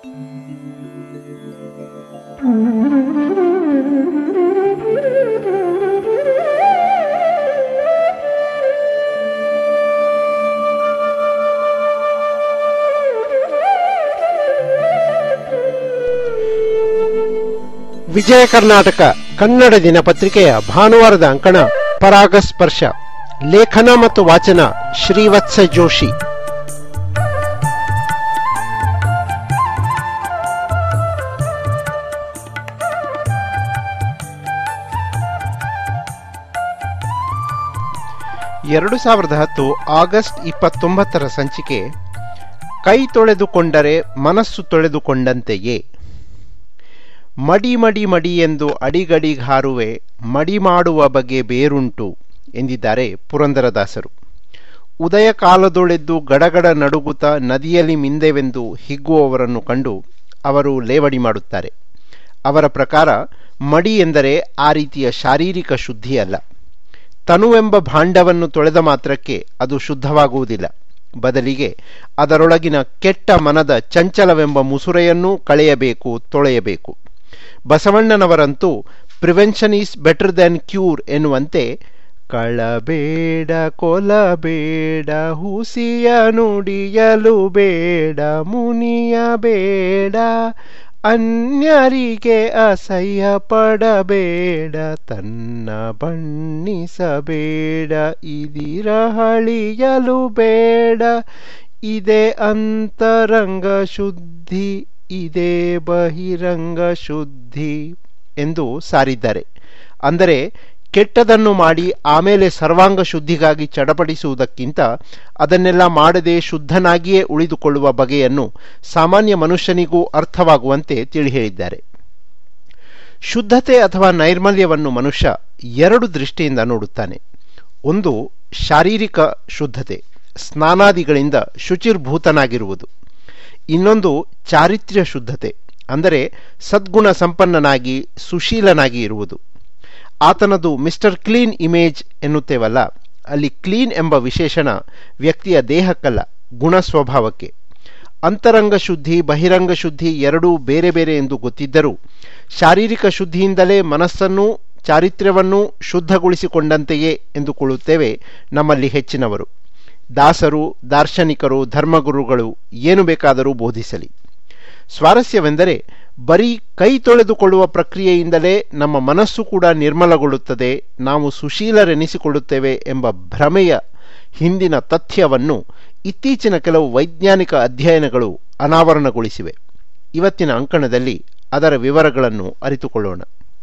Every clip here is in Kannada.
ವಿಜಯ ಕರ್ನಾಟಕ ಕನ್ನಡ ದಿನಪತ್ರಿಕೆಯ ಭಾನುವಾರದ ಅಂಕಣ ಪರಾಗಸ್ಪರ್ಶ ಲೇಖನ ಮತ್ತು ವಾಚನ ಶ್ರೀವತ್ಸ ಜೋಶಿ ಎರಡು ಸಾವಿರದ ಹತ್ತು ಆಗಸ್ಟ್ ಇಪ್ಪತ್ತೊಂಬತ್ತರ ಸಂಚಿಕೆ ಕೈ ತೊಳೆದುಕೊಂಡರೆ ಮನಸ್ಸು ತೊಳೆದುಕೊಂಡಂತೆಯೇ ಮಡಿ ಮಡಿ ಮಡಿ ಎಂದು ಅಡಿಗಡಿಗಾರುವೆ ಮಡಿ ಮಾಡುವ ಬಗೆ ಬೇರುಂಟು ಎಂದಿದ್ದಾರೆ ಪುರಂದರದಾಸರು ಉದಯ ಕಾಲದೊಳೆದ್ದು ಗಡಗಡ ನಡುಗುತ್ತ ನದಿಯಲ್ಲಿ ಮಿಂದೆವೆಂದು ಹಿಗ್ಗುವವರನ್ನು ಕಂಡು ಅವರು ಲೇವಡಿ ಮಾಡುತ್ತಾರೆ ಅವರ ಪ್ರಕಾರ ಮಡಿ ಎಂದರೆ ಆ ರೀತಿಯ ಶಾರೀರಿಕ ಶುದ್ಧಿಯಲ್ಲ ತನುವೆಂಬ ಭಾಂಡವನ್ನು ತೊಳೆದ ಮಾತ್ರಕ್ಕೆ ಅದು ಶುದ್ಧವಾಗುವುದಿಲ್ಲ ಬದಲಿಗೆ ಅದರೊಳಗಿನ ಕೆಟ್ಟ ಮನದ ಚಂಚಲವೆಂಬ ಮುಸುರೆಯನ್ನೂ ಕಳೆಯಬೇಕು ತೊಳೆಯಬೇಕು ಬಸವಣ್ಣನವರಂತೂ prevention is better than cure ಎನ್ನುವಂತೆ ಕಳಬೇಡ ಕೊಲಬೇಡ ಹುಸಿಯ ನುಡಿಯಲು ಬೇಡ ಮುನಿಯ ಬೇಡ ಅನ್ಯರಿಗೆ ಅಸಹ್ಯ ಪಡಬೇಡ ತನ್ನ ಬಣ್ಣಿಸಬೇಡ ಇದಿರಹಳಿಯಲು ಬೇಡ ಇದೇ ಅಂತರಂಗ ಶುದ್ಧಿ ಇದೇ ಬಹಿರಂಗ ಶುದ್ಧಿ ಎಂದು ಸಾರಿದ್ದಾರೆ ಅಂದರೆ ಕೆಟ್ಟದನ್ನು ಮಾಡಿ ಆಮೇಲೆ ಸರ್ವಾಂಗ ಶುದ್ಧಿಗಾಗಿ ಚಡಪಡಿಸುವುದಕ್ಕಿಂತ ಅದನ್ನೆಲ್ಲ ಮಾಡದೆ ಶುದ್ಧನಾಗಿಯೇ ಉಳಿದುಕೊಳ್ಳುವ ಬಗೆಯನ್ನು ಸಾಮಾನ್ಯ ಮನುಷ್ಯನಿಗೂ ಅರ್ಥವಾಗುವಂತೆ ತಿಳಿ ಹೇಳಿದ್ದಾರೆ ಶುದ್ಧತೆ ಅಥವಾ ನೈರ್ಮಲ್ಯವನ್ನು ಮನುಷ್ಯ ಎರಡು ದೃಷ್ಟಿಯಿಂದ ನೋಡುತ್ತಾನೆ ಒಂದು ಶಾರೀರಿಕ ಶುದ್ಧತೆ ಸ್ನಾನಾದಿಗಳಿಂದ ಶುಚಿರ್ಭೂತನಾಗಿರುವುದು ಇನ್ನೊಂದು ಚಾರಿತ್ರ್ಯ ಶುದ್ಧತೆ ಅಂದರೆ ಸದ್ಗುಣ ಸಂಪನ್ನನಾಗಿ ಸುಶೀಲನಾಗಿ ಇರುವುದು ಆತನದು ಮಿಸ್ಟರ್ ಕ್ಲೀನ್ ಇಮೇಜ್ ಎನ್ನುತ್ತೇವಲ್ಲ ಅಲ್ಲಿ ಕ್ಲೀನ್ ಎಂಬ ವಿಶೇಷಣ ವ್ಯಕ್ತಿಯ ದೇಹಕ್ಕಲ್ಲ ಗುಣ ಸ್ವಭಾವಕ್ಕೆ ಅಂತರಂಗ ಶುದ್ಧಿ ಬಹಿರಂಗ ಶುದ್ಧಿ ಎರಡೂ ಬೇರೆ ಬೇರೆ ಎಂದು ಗೊತ್ತಿದ್ದರೂ ಶಾರೀರಿಕ ಶುದ್ಧಿಯಿಂದಲೇ ಮನಸ್ಸನ್ನೂ ಚಾರಿತ್ರ್ಯವನ್ನೂ ಶುದ್ಧಗೊಳಿಸಿಕೊಂಡಂತೆಯೇ ಎಂದುಕೊಳ್ಳುತ್ತೇವೆ ನಮ್ಮಲ್ಲಿ ಹೆಚ್ಚಿನವರು ದಾಸರು ದಾರ್ಶನಿಕರು ಧರ್ಮಗುರುಗಳು ಏನು ಬೇಕಾದರೂ ಬೋಧಿಸಲಿ ಸ್ವಾರಸ್ಯವೆಂದರೆ ಬರೀ ಕೈ ತೊಳೆದುಕೊಳ್ಳುವ ಪ್ರಕ್ರಿಯೆಯಿಂದಲೇ ನಮ್ಮ ಮನಸ್ಸು ಕೂಡ ನಿರ್ಮಲಗೊಳ್ಳುತ್ತದೆ ನಾವು ಸುಶೀಲರೆನಿಸಿಕೊಳ್ಳುತ್ತೇವೆ ಎಂಬ ಭ್ರಮೆಯ ಹಿಂದಿನ ತಥ್ಯವನ್ನು ಇತ್ತೀಚಿನ ಕೆಲವು ವೈಜ್ಞಾನಿಕ ಅಧ್ಯಯನಗಳು ಅನಾವರಣಗೊಳಿಸಿವೆ ಇವತ್ತಿನ ಅಂಕಣದಲ್ಲಿ ಅದರ ವಿವರಗಳನ್ನು ಅರಿತುಕೊಳ್ಳೋಣ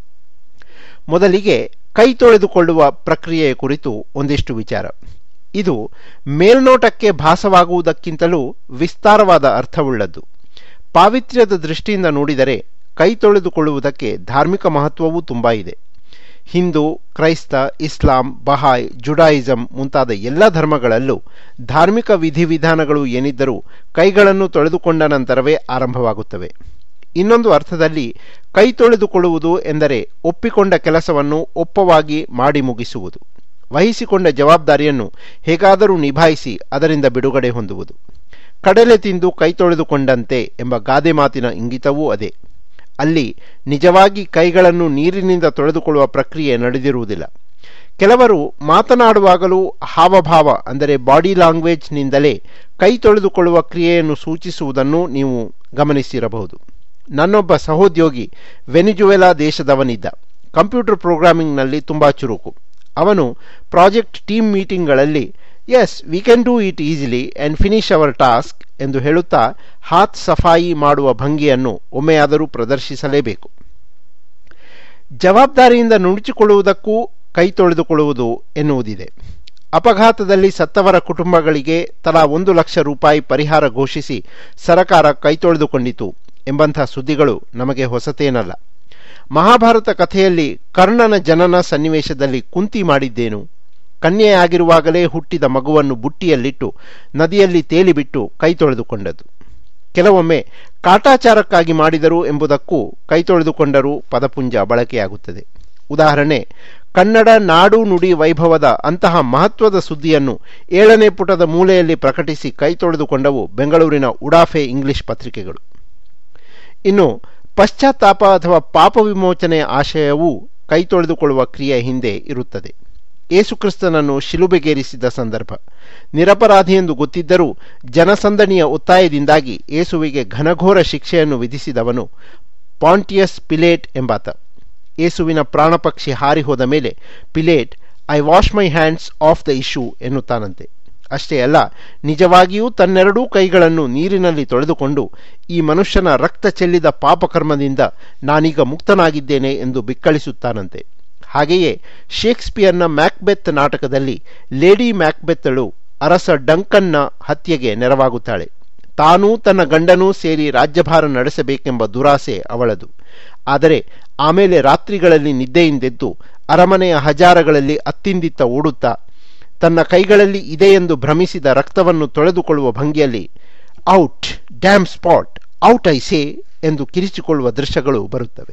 ಮೊದಲಿಗೆ ಕೈ ತೊಳೆದುಕೊಳ್ಳುವ ಪ್ರಕ್ರಿಯೆಯ ಕುರಿತು ಒಂದಿಷ್ಟು ವಿಚಾರ ಇದು ಮೇಲ್ನೋಟಕ್ಕೆ ಭಾಸವಾಗುವುದಕ್ಕಿಂತಲೂ ವಿಸ್ತಾರವಾದ ಅರ್ಥವುಳ್ಳದ್ದು ಪಾವಿತ್ರ್ಯದ ದೃಷ್ಟಿಯಿಂದ ನೋಡಿದರೆ ಕೈ ತೊಳೆದುಕೊಳ್ಳುವುದಕ್ಕೆ ಧಾರ್ಮಿಕ ಮಹತ್ವವೂ ತುಂಬ ಇದೆ ಹಿಂದೂ ಕ್ರೈಸ್ತ ಇಸ್ಲಾಂ ಬಹಾಯ್ ಜುಡಾಯಿಸಂ ಮುಂತಾದ ಎಲ್ಲ ಧರ್ಮಗಳಲ್ಲೂ ಧಾರ್ಮಿಕ ವಿಧಿವಿಧಾನಗಳು ಏನಿದ್ದರೂ ಕೈಗಳನ್ನು ತೊಳೆದುಕೊಂಡ ನಂತರವೇ ಆರಂಭವಾಗುತ್ತವೆ ಇನ್ನೊಂದು ಅರ್ಥದಲ್ಲಿ ಕೈ ತೊಳೆದುಕೊಳ್ಳುವುದು ಎಂದರೆ ಒಪ್ಪಿಕೊಂಡ ಕೆಲಸವನ್ನು ಒಪ್ಪವಾಗಿ ಮಾಡಿ ಮುಗಿಸುವುದು ವಹಿಸಿಕೊಂಡ ಜವಾಬ್ದಾರಿಯನ್ನು ಹೇಗಾದರೂ ನಿಭಾಯಿಸಿ ಅದರಿಂದ ಬಿಡುಗಡೆ ಹೊಂದುವುದು ಕಡಲೆ ತಿಂದು ಕೈ ತೊಳೆದುಕೊಂಡಂತೆ ಎಂಬ ಗಾದೆ ಮಾತಿನ ಇಂಗಿತವೂ ಅದೇ ಅಲ್ಲಿ ನಿಜವಾಗಿ ಕೈಗಳನ್ನು ನೀರಿನಿಂದ ತೊಳೆದುಕೊಳ್ಳುವ ಪ್ರಕ್ರಿಯೆ ನಡೆದಿರುವುದಿಲ್ಲ ಕೆಲವರು ಮಾತನಾಡುವಾಗಲೂ ಹಾವಭಾವ ಅಂದರೆ ಬಾಡಿ ಲ್ಯಾಂಗ್ವೇಜ್ನಿಂದಲೇ ಕೈ ತೊಳೆದುಕೊಳ್ಳುವ ಕ್ರಿಯೆಯನ್ನು ಸೂಚಿಸುವುದನ್ನು ನೀವು ಗಮನಿಸಿರಬಹುದು ನನ್ನೊಬ್ಬ ಸಹೋದ್ಯೋಗಿ ವೆನಿಜುವೆಲಾ ದೇಶದವನಿದ್ದ ಕಂಪ್ಯೂಟರ್ ಪ್ರೋಗ್ರಾಮಿಂಗ್ನಲ್ಲಿ ತುಂಬ ಚುರುಕು ಅವನು ಪ್ರಾಜೆಕ್ಟ್ ಟೀಮ್ ಮೀಟಿಂಗ್ಗಳಲ್ಲಿ yes we can do it easily and finish our task ಎಂದು ಹೇಳುತ್ತಾ ಹಾತ್ ಸಫಾಯಿ ಮಾಡುವ ಭಂಗಿಯನ್ನು ಒಮ್ಮೆಯಾದರೂ ಪ್ರದರ್ಶಿಸಲೇಬೇಕು ಜವಾಬ್ದಾರಿಯಿಂದ ನುಣುಚಿಕೊಳ್ಳುವುದಕ್ಕೂ ಕೈ ತೊಳೆದುಕೊಳ್ಳುವುದು ಎನ್ನುವುದಿದೆ ಅಪಘಾತದಲ್ಲಿ ಸತ್ತವರ ಕುಟುಂಬಗಳಿಗೆ ತಲಾ ಒಂದು ಲಕ್ಷ ರೂಪಾಯಿ ಪರಿಹಾರ ಘೋಷಿಸಿ ಸರಕಾರ ಕೈ ತೊಳೆದುಕೊಂಡಿತು ಎಂಬಂಥ ಸುದ್ದಿಗಳು ನಮಗೆ ಹೊಸತೇನಲ್ಲ ಮಹಾಭಾರತ ಕಥೆಯಲ್ಲಿ ಕರ್ಣನ ಜನನ ಸನ್ನಿವೇಶದಲ್ಲಿ ಕುಂತಿ ಮಾಡಿದ್ದೇನು ಕನ್ಯೆಯಾಗಿರುವಾಗಲೇ ಹುಟ್ಟಿದ ಮಗುವನ್ನು ಬುಟ್ಟಿಯಲ್ಲಿಟ್ಟು ನದಿಯಲ್ಲಿ ತೇಲಿಬಿಟ್ಟು ಕೈ ತೊಳೆದುಕೊಂಡದ್ದು ಕೆಲವೊಮ್ಮೆ ಕಾಟಾಚಾರಕ್ಕಾಗಿ ಮಾಡಿದರು ಎಂಬುದಕ್ಕೂ ಕೈ ತೊಳೆದುಕೊಂಡರೂ ಪದಪುಂಜ ಬಳಕೆಯಾಗುತ್ತದೆ ಉದಾಹರಣೆ ಕನ್ನಡ ನಾಡು ನುಡಿ ವೈಭವದ ಅಂತಹ ಮಹತ್ವದ ಸುದ್ದಿಯನ್ನು ಏಳನೇ ಪುಟದ ಮೂಲೆಯಲ್ಲಿ ಪ್ರಕಟಿಸಿ ಕೈ ತೊಳೆದುಕೊಂಡವು ಬೆಂಗಳೂರಿನ ಉಡಾಫೆ ಇಂಗ್ಲಿಷ್ ಪತ್ರಿಕೆಗಳು ಇನ್ನು ಪಶ್ಚಾತ್ತಾಪ ಅಥವಾ ಪಾಪ ವಿಮೋಚನೆಯ ಆಶಯವೂ ಕೈ ತೊಳೆದುಕೊಳ್ಳುವ ಕ್ರಿಯೆ ಹಿಂದೆ ಇರುತ್ತದೆ ಏಸುಕ್ರಿಸ್ತನನ್ನು ಶಿಲುಬೆಗೇರಿಸಿದ ಸಂದರ್ಭ ನಿರಪರಾಧಿ ಎಂದು ಗೊತ್ತಿದ್ದರೂ ಜನಸಂದಣಿಯ ಒತ್ತಾಯದಿಂದಾಗಿ ಏಸುವಿಗೆ ಘನಘೋರ ಶಿಕ್ಷೆಯನ್ನು ವಿಧಿಸಿದವನು ಪಾಂಟಿಯಸ್ ಪಿಲೇಟ್ ಎಂಬಾತ ಏಸುವಿನ ಪ್ರಾಣಪಕ್ಷಿ ಹಾರಿ ಹೋದ ಮೇಲೆ Pilate I wash my hands of the issue ಎನ್ನುತ್ತಾನಂತೆ ಅಷ್ಟೇ ಅಲ್ಲ ನಿಜವಾಗಿಯೂ ತನ್ನೆರಡೂ ಕೈಗಳನ್ನು ನೀರಿನಲ್ಲಿ ತೊಳೆದುಕೊಂಡು ಈ ಮನುಷ್ಯನ ರಕ್ತ ಚೆಲ್ಲಿದ ಪಾಪಕರ್ಮದಿಂದ ನಾನೀಗ ಮುಕ್ತನಾಗಿದ್ದೇನೆ ಎಂದು ಬಿಕ್ಕಳಿಸುತ್ತಾನಂತೆ ಹಾಗೆಯೇ ಶೇಕ್ಸ್ಪಿಯರ್ನ ಮ್ಯಾಕ್ಬೆತ್ ನಾಟಕದಲ್ಲಿ ಲೇಡಿ ಮ್ಯಾಕ್ಬೆತ್ತಳು ಅರಸ ಡಂಕನ್ನ ಹತ್ಯೆಗೆ ನೆರವಾಗುತ್ತಾಳೆ ತಾನೂ ತನ್ನ ಗಂಡನೂ ಸೇರಿ ರಾಜ್ಯಭಾರ ನಡೆಸಬೇಕೆಂಬ ದುರಾಸೆ ಅವಳದು ಆದರೆ ಆಮೇಲೆ ರಾತ್ರಿಗಳಲ್ಲಿ ನಿದ್ದೆಯಿಂದೆದ್ದು ಅರಮನೆಯ ಹಜಾರಗಳಲ್ಲಿ ಅತ್ತಿಂದಿತ್ತ ಓಡುತ್ತಾ ತನ್ನ ಕೈಗಳಲ್ಲಿ ಇದೆಯೆಂದು ಭ್ರಮಿಸಿದ ರಕ್ತವನ್ನು ತೊಳೆದುಕೊಳ್ಳುವ ಭಂಗಿಯಲ್ಲಿ out damn spot out I say ಎಂದು ಕಿರಿಚಿಕೊಳ್ಳುವ ದೃಶ್ಯಗಳು ಬರುತ್ತವೆ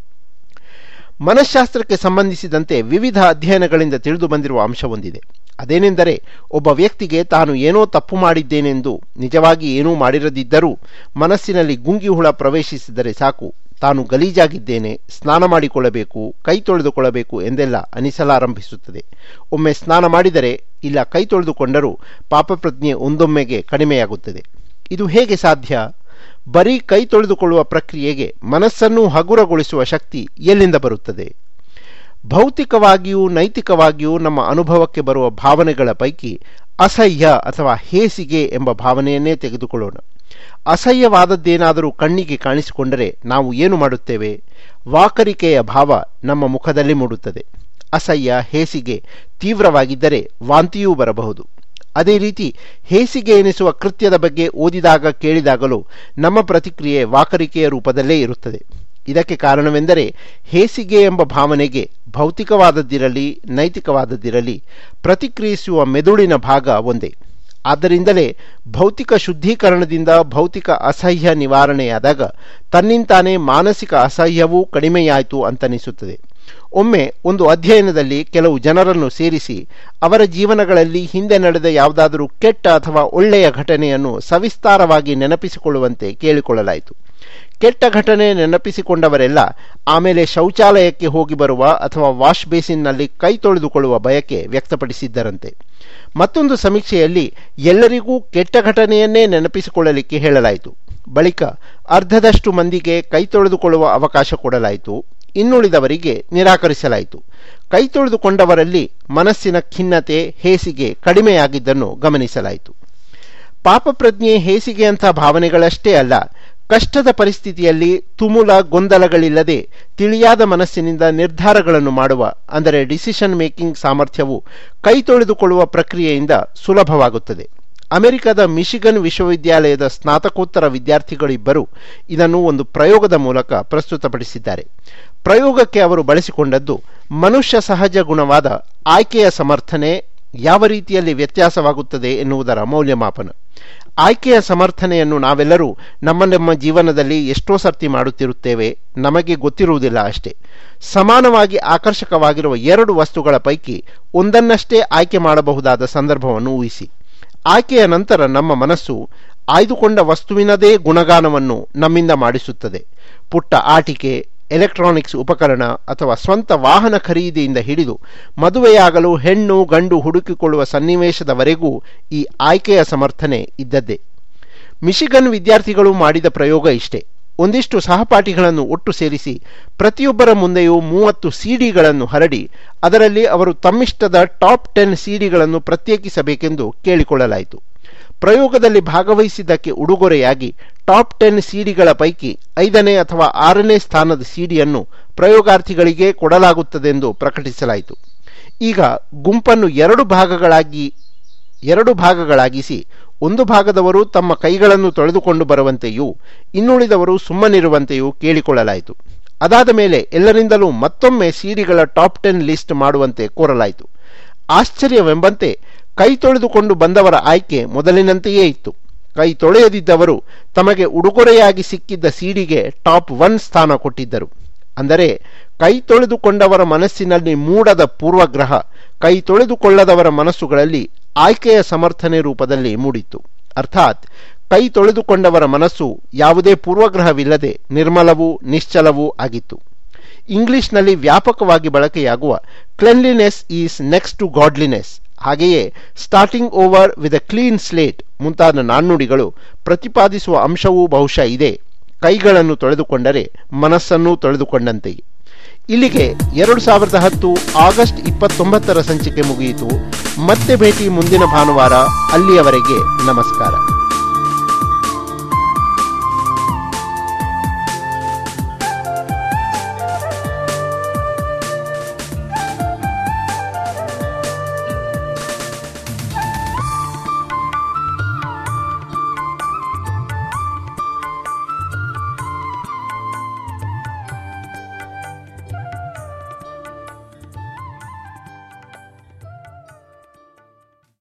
ಮನಃಶಾಸ್ತ್ರಕ್ಕೆ ಸಂಬಂಧಿಸಿದಂತೆ ವಿವಿಧ ಅಧ್ಯಯನಗಳಿಂದ ತಿಳಿದು ಬಂದಿರುವ ಅಂಶವೊಂದಿದೆ ಅದೇನೆಂದರೆ ಒಬ್ಬ ವ್ಯಕ್ತಿಗೆ ತಾನು ಏನೋ ತಪ್ಪು ಮಾಡಿದ್ದೇನೆಂದು ನಿಜವಾಗಿ ಏನೂ ಮಾಡಿರದಿದ್ದರೂ ಮನಸ್ಸಿನಲ್ಲಿ ಗುಂಗಿ ಹುಳ ಪ್ರವೇಶಿಸಿದರೆ ಸಾಕು ತಾನು ಗಲೀಜಾಗಿದ್ದೇನೆ ಸ್ನಾನ ಮಾಡಿಕೊಳ್ಳಬೇಕು ಕೈ ತೊಳೆದುಕೊಳ್ಳಬೇಕು ಎಂದೆಲ್ಲ ಅನಿಸಲಾರಂಭಿಸುತ್ತದೆ ಒಮ್ಮೆ ಸ್ನಾನ ಮಾಡಿದರೆ ಇಲ್ಲ ಕೈ ತೊಳೆದುಕೊಂಡರೂ ಪಾಪಪ್ರಜ್ಞೆ ಒಂದೊಮ್ಮೆಗೆ ಕಡಿಮೆಯಾಗುತ್ತದೆ ಇದು ಹೇಗೆ ಸಾಧ್ಯ ಬರೀ ಕೈ ತೊಳೆದುಕೊಳ್ಳುವ ಪ್ರಕ್ರಿಯೆಗೆ ಮನಸ್ಸನ್ನು ಹಗುರಗೊಳಿಸುವ ಶಕ್ತಿ ಎಲ್ಲಿಂದ ಬರುತ್ತದೆ ಭೌತಿಕವಾಗಿಯೂ ನೈತಿಕವಾಗಿಯೂ ನಮ್ಮ ಅನುಭವಕ್ಕೆ ಬರುವ ಭಾವನೆಗಳ ಪೈಕಿ ಅಸಹ್ಯ ಅಥವಾ ಹೇಸಿಗೆ ಎಂಬ ಭಾವನೆಯನ್ನೇ ತೆಗೆದುಕೊಳ್ಳೋಣ ಅಸಹ್ಯವಾದದ್ದೇನಾದರೂ ಕಣ್ಣಿಗೆ ಕಾಣಿಸಿಕೊಂಡರೆ ನಾವು ಏನು ಮಾಡುತ್ತೇವೆ ವಾಕರಿಕೆಯ ಭಾವ ನಮ್ಮ ಮುಖದಲ್ಲಿ ಮೂಡುತ್ತದೆ ಅಸಹ್ಯ ಹೇಸಿಗೆ ತೀವ್ರವಾಗಿದ್ದರೆ ವಾಂತಿಯೂ ಬರಬಹುದು ಅದೇ ರೀತಿ ಹೇಸಿಗೆ ಎನಿಸುವ ಕೃತ್ಯದ ಬಗ್ಗೆ ಓದಿದಾಗ ಕೇಳಿದಾಗಲೂ ನಮ್ಮ ಪ್ರತಿಕ್ರಿಯೆ ವಾಕರಿಕೆಯ ರೂಪದಲ್ಲೇ ಇರುತ್ತದೆ ಇದಕ್ಕೆ ಕಾರಣವೆಂದರೆ ಹೇಸಿಗೆ ಎಂಬ ಭಾವನೆಗೆ ಭೌತಿಕವಾದದ್ದಿರಲಿ ನೈತಿಕವಾದದ್ದಿರಲಿ ಪ್ರತಿಕ್ರಿಯಿಸುವ ಮೆದುಳಿನ ಭಾಗ ಒಂದೇ ಆದ್ದರಿಂದಲೇ ಭೌತಿಕ ಶುದ್ಧೀಕರಣದಿಂದ ಭೌತಿಕ ಅಸಹ್ಯ ನಿವಾರಣೆಯಾದಾಗ ತನ್ನಿಂತಾನೇ ಮಾನಸಿಕ ಅಸಹ್ಯವೂ ಕಡಿಮೆಯಾಯಿತು ಅಂತನಿಸುತ್ತದೆ ಒಮ್ಮೆ ಒಂದು ಅಧ್ಯಯನದಲ್ಲಿ ಕೆಲವು ಜನರನ್ನು ಸೇರಿಸಿ ಅವರ ಜೀವನಗಳಲ್ಲಿ ಹಿಂದೆ ನಡೆದ ಯಾವುದಾದರೂ ಕೆಟ್ಟ ಅಥವಾ ಒಳ್ಳೆಯ ಘಟನೆಯನ್ನು ಸವಿಸ್ತಾರವಾಗಿ ನೆನಪಿಸಿಕೊಳ್ಳುವಂತೆ ಕೇಳಿಕೊಳ್ಳಲಾಯಿತು ಕೆಟ್ಟ ಘಟನೆ ನೆನಪಿಸಿಕೊಂಡವರೆಲ್ಲ ಆಮೇಲೆ ಶೌಚಾಲಯಕ್ಕೆ ಹೋಗಿ ಬರುವ ಅಥವಾ ವಾಶ್ ಬೇಸಿನ್ನಲ್ಲಿ ಕೈ ತೊಳೆದುಕೊಳ್ಳುವ ಬಯಕೆ ವ್ಯಕ್ತಪಡಿಸಿದ್ದರಂತೆ ಮತ್ತೊಂದು ಸಮೀಕ್ಷೆಯಲ್ಲಿ ಎಲ್ಲರಿಗೂ ಕೆಟ್ಟ ಘಟನೆಯನ್ನೇ ನೆನಪಿಸಿಕೊಳ್ಳಲಿಕ್ಕೆ ಹೇಳಲಾಯಿತು ಬಳಿಕ ಅರ್ಧದಷ್ಟು ಮಂದಿಗೆ ಕೈ ತೊಳೆದುಕೊಳ್ಳುವ ಅವಕಾಶ ಕೊಡಲಾಯಿತು ಇನ್ನುಳಿದವರಿಗೆ ನಿರಾಕರಿಸಲಾಯಿತು ಕೈ ತೊಳೆದುಕೊಂಡವರಲ್ಲಿ ಮನಸ್ಸಿನ ಖಿನ್ನತೆ ಹೇಸಿಗೆ ಕಡಿಮೆಯಾಗಿದ್ದನ್ನು ಗಮನಿಸಲಾಯಿತು ಪಾಪಪ್ರಜ್ಞೆ ಹೇಸಿಗೆಯಂಥ ಭಾವನೆಗಳಷ್ಟೇ ಅಲ್ಲ ಕಷ್ಟದ ಪರಿಸ್ಥಿತಿಯಲ್ಲಿ ತುಮುಲ ಗೊಂದಲಗಳಿಲ್ಲದೆ ತಿಳಿಯಾದ ಮನಸ್ಸಿನಿಂದ ನಿರ್ಧಾರಗಳನ್ನು ಮಾಡುವ ಅಂದರೆ ಡಿಸಿಷನ್ ಮೇಕಿಂಗ್ ಸಾಮರ್ಥ್ಯವು ಕೈ ತೊಳೆದುಕೊಳ್ಳುವ ಪ್ರಕ್ರಿಯೆಯಿಂದ ಸುಲಭವಾಗುತ್ತದೆ ಅಮೆರಿಕದ ಮಿಶಿಗನ್ ವಿಶ್ವವಿದ್ಯಾಲಯದ ಸ್ನಾತಕೋತ್ತರ ವಿದ್ಯಾರ್ಥಿಗಳಿಬ್ಬರು ಇದನ್ನು ಒಂದು ಪ್ರಯೋಗದ ಮೂಲಕ ಪ್ರಸ್ತುತಪಡಿಸಿದ್ದಾರೆ ಪ್ರಯೋಗಕ್ಕೆ ಅವರು ಬಳಸಿಕೊಂಡದ್ದು ಮನುಷ್ಯ ಸಹಜ ಗುಣವಾದ ಆಯ್ಕೆಯ ಸಮರ್ಥನೆ ಯಾವ ರೀತಿಯಲ್ಲಿ ವ್ಯತ್ಯಾಸವಾಗುತ್ತದೆ ಎನ್ನುವುದರ ಮೌಲ್ಯಮಾಪನ ಆಯ್ಕೆಯ ಸಮರ್ಥನೆಯನ್ನು ನಾವೆಲ್ಲರೂ ನಮ್ಮ ನಮ್ಮ ಜೀವನದಲ್ಲಿ ಎಷ್ಟೋ ಸರ್ತಿ ಮಾಡುತ್ತಿರುತ್ತೇವೆ ನಮಗೆ ಗೊತ್ತಿರುವುದಿಲ್ಲ ಅಷ್ಟೇ ಸಮಾನವಾಗಿ ಆಕರ್ಷಕವಾಗಿರುವ ಎರಡು ವಸ್ತುಗಳ ಪೈಕಿ ಒಂದನ್ನಷ್ಟೇ ಆಯ್ಕೆ ಮಾಡಬಹುದಾದ ಸಂದರ್ಭವನ್ನು ಊಹಿಸಿ ಆಯ್ಕೆಯ ನಂತರ ನಮ್ಮ ಮನಸ್ಸು ಆಯ್ದುಕೊಂಡ ವಸ್ತುವಿನದೇ ಗುಣಗಾನವನ್ನು ನಮ್ಮಿಂದ ಮಾಡಿಸುತ್ತದೆ ಪುಟ್ಟ ಆಟಿಕೆ ಎಲೆಕ್ಟ್ರಾನಿಕ್ಸ್ ಉಪಕರಣ ಅಥವಾ ಸ್ವಂತ ವಾಹನ ಖರೀದಿಯಿಂದ ಹಿಡಿದು ಮದುವೆಯಾಗಲು ಹೆಣ್ಣು ಗಂಡು ಹುಡುಕಿಕೊಳ್ಳುವ ಸನ್ನಿವೇಶದವರೆಗೂ ಈ ಆಯ್ಕೆಯ ಸಮರ್ಥನೆ ಇದ್ದದ್ದೇ ಮಿಶಿಗನ್ ವಿದ್ಯಾರ್ಥಿಗಳು ಮಾಡಿದ ಪ್ರಯೋಗ ಇಷ್ಟೇ ಒಂದಿಷ್ಟು ಸಹಪಾಠಿಗಳನ್ನು ಒಟ್ಟು ಸೇರಿಸಿ ಪ್ರತಿಯೊಬ್ಬರ ಮುಂದೆಯೂ ಮೂವತ್ತು ಸಿಡಿಗಳನ್ನು ಹರಡಿ ಅದರಲ್ಲಿ ಅವರು ತಮ್ಮಿಷ್ಟದ ಟಾಪ್ ಟೆನ್ ಸಿಡಿಗಳನ್ನು ಪ್ರತ್ಯೇಕಿಸಬೇಕೆಂದು ಕೇಳಿಕೊಳ್ಳಲಾಯಿತು ಪ್ರಯೋಗದಲ್ಲಿ ಭಾಗವಹಿಸಿದ್ದಕ್ಕೆ ಉಡುಗೊರೆಯಾಗಿ ಟಾಪ್ ಟೆನ್ ಸಿಡಿಗಳ ಪೈಕಿ ಐದನೇ ಅಥವಾ ಆರನೇ ಸ್ಥಾನದ ಸಿಡಿಯನ್ನು ಪ್ರಯೋಗಾರ್ಥಿಗಳಿಗೆ ಕೊಡಲಾಗುತ್ತದೆಂದು ಪ್ರಕಟಿಸಲಾಯಿತು ಈಗ ಗುಂಪನ್ನು ಎರಡು ಭಾಗಗಳಾಗಿ ಎರಡು ಭಾಗಗಳಾಗಿಸಿ ಒಂದು ಭಾಗದವರು ತಮ್ಮ ಕೈಗಳನ್ನು ತೊಳೆದುಕೊಂಡು ಬರುವಂತೆಯೂ ಇನ್ನುಳಿದವರು ಸುಮ್ಮನಿರುವಂತೆಯೂ ಕೇಳಿಕೊಳ್ಳಲಾಯಿತು ಅದಾದ ಮೇಲೆ ಎಲ್ಲರಿಂದಲೂ ಮತ್ತೊಮ್ಮೆ ಸಿಡಿಗಳ ಟಾಪ್ ಟೆನ್ ಲಿಸ್ಟ್ ಮಾಡುವಂತೆ ಕೋರಲಾಯಿತು ಆಶ್ಚರ್ಯವೆಂಬಂತೆ ಕೈ ತೊಳೆದುಕೊಂಡು ಬಂದವರ ಆಯ್ಕೆ ಮೊದಲಿನಂತೆಯೇ ಇತ್ತು ಕೈ ತೊಳೆಯದಿದ್ದವರು ತಮಗೆ ಉಡುಗೊರೆಯಾಗಿ ಸಿಕ್ಕಿದ್ದ ಸಿಡಿಗೆ ಟಾಪ್ ಒನ್ ಸ್ಥಾನ ಕೊಟ್ಟಿದ್ದರು ಅಂದರೆ ಕೈ ತೊಳೆದುಕೊಂಡವರ ಮನಸ್ಸಿನಲ್ಲಿ ಮೂಡದ ಪೂರ್ವಗ್ರಹ ಕೈ ತೊಳೆದುಕೊಳ್ಳದವರ ಮನಸ್ಸುಗಳಲ್ಲಿ ಆಯ್ಕೆಯ ಸಮರ್ಥನೆ ರೂಪದಲ್ಲಿ ಮೂಡಿತ್ತು ಅರ್ಥಾತ್ ಕೈ ತೊಳೆದುಕೊಂಡವರ ಮನಸ್ಸು ಯಾವುದೇ ಪೂರ್ವಗ್ರಹವಿಲ್ಲದೆ ನಿರ್ಮಲವೂ ನಿಶ್ಚಲವೂ ಆಗಿತ್ತು ಇಂಗ್ಲಿಷ್ನಲ್ಲಿ ವ್ಯಾಪಕವಾಗಿ ಬಳಕೆಯಾಗುವ cleanliness is next to godliness ಹಾಗೆಯೇ starting over with a clean slate ಮುಂತಾದ ನಾಣ್ಣುಡಿಗಳು ಪ್ರತಿಪಾದಿಸುವ ಅಂಶವೂ ಬಹುಶಃ ಇದೆ ಕೈಗಳನ್ನು ತೊಳೆದುಕೊಂಡರೆ ಮನಸ್ಸನ್ನೂ ತೊಳೆದುಕೊಂಡಂತೆಯೇ ಇಲ್ಲಿಗೆ ಎರಡು ಸಾವಿರದ ಹತ್ತು ಆಗಸ್ಟ್ ಇಪ್ಪತ್ತೊಂಬತ್ತರ ಸಂಚಿಕೆ ಮುಗಿಯಿತು ಮತ್ತೆ ಭೇಟಿ ಮುಂದಿನ ಭಾನುವಾರ ಅಲ್ಲಿಯವರೆಗೆ ನಮಸ್ಕಾರ